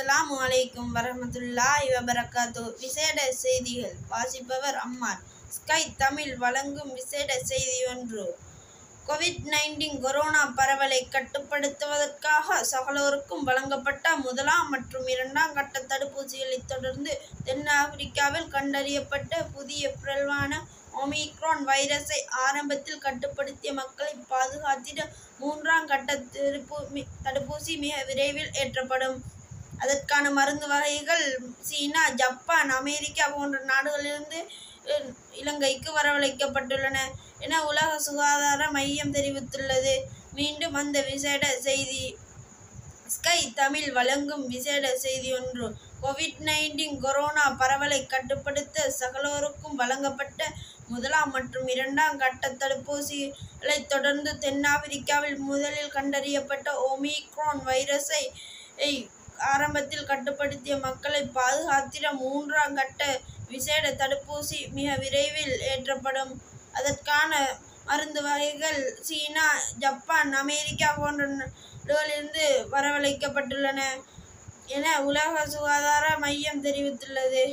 அஸ்ஸலாமு அலைக்கும் வரஹ்மத்துல்லாஹி வபரகாத்து விசேட செய்திகள் வாசிப்பவர் அம்மார் ஸ்கை தமிழ் வழங்கும் விசேட செய்தி ஒன்று கோவிட் நைன்டீன் கொரோனா பரவலை கட்டுப்படுத்துவதற்காக சகலோருக்கும் வழங்கப்பட்ட முதலாம் மற்றும் இரண்டாம் கட்ட தடுப்பூசிகளைத் தொடர்ந்து தென்னாப்பிரிக்காவில் கண்டறியப்பட்ட புதிய பிறழ்வான ஒமிக்ரான் வைரஸை ஆரம்பத்தில் கட்டுப்படுத்திய மக்களை பாதுகாத்திட மூன்றாம் கட்ட தடுப்பு தடுப்பூசி மிக விரைவில் ஏற்றப்படும் அதற்கான மருந்து வகைகள் சீனா ஜப்பான் அமெரிக்கா போன்ற நாடுகளிலிருந்து அஹ், இலங்கைக்கு வரவழைக்கப்பட்டுள்ளன என உலக சுகாதார மையம் தெரிவித்துள்ளது மீண்டும் அந்த விசேட செய்தி ஸ்கை தமிழ் வழங்கும் விசேட செய்தி ஒன்று கோவிட் நைன்டீன் கொரோனா பரவலை கட்டுப்படுத்த சகலோருக்கும் வழங்கப்பட்ட முதலாம் மற்றும் இரண்டாம் கட்ட தடுப்பூசிகளைத் தொடர்ந்து தென்னாப்பிரிக்காவில் முதலில் கண்டறியப்பட்ட ஒமிக்ரான் வைரஸை ஐ, ஆரம்பத்தில் கட்டுப்படுத்திய மக்களை பாதுகாத்திட மூன்றாம் கட்ட விசேட தடுப்பூசி மிக விரைவில் ஏற்றப்படும் அதற்கான மருந்து வகைகள் சீனா ஜப்பான் அமெரிக்கா போன்ற நாடுகளிலிருந்து வரவழைக்கப்பட்டுள்ளன என உலக சுகாதார மையம் தெரிவித்துள்ளது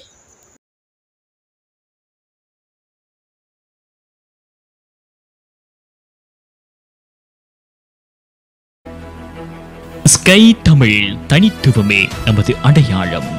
ஸ்கை தமிழ் தனித்துவமே நமது அடையாளம்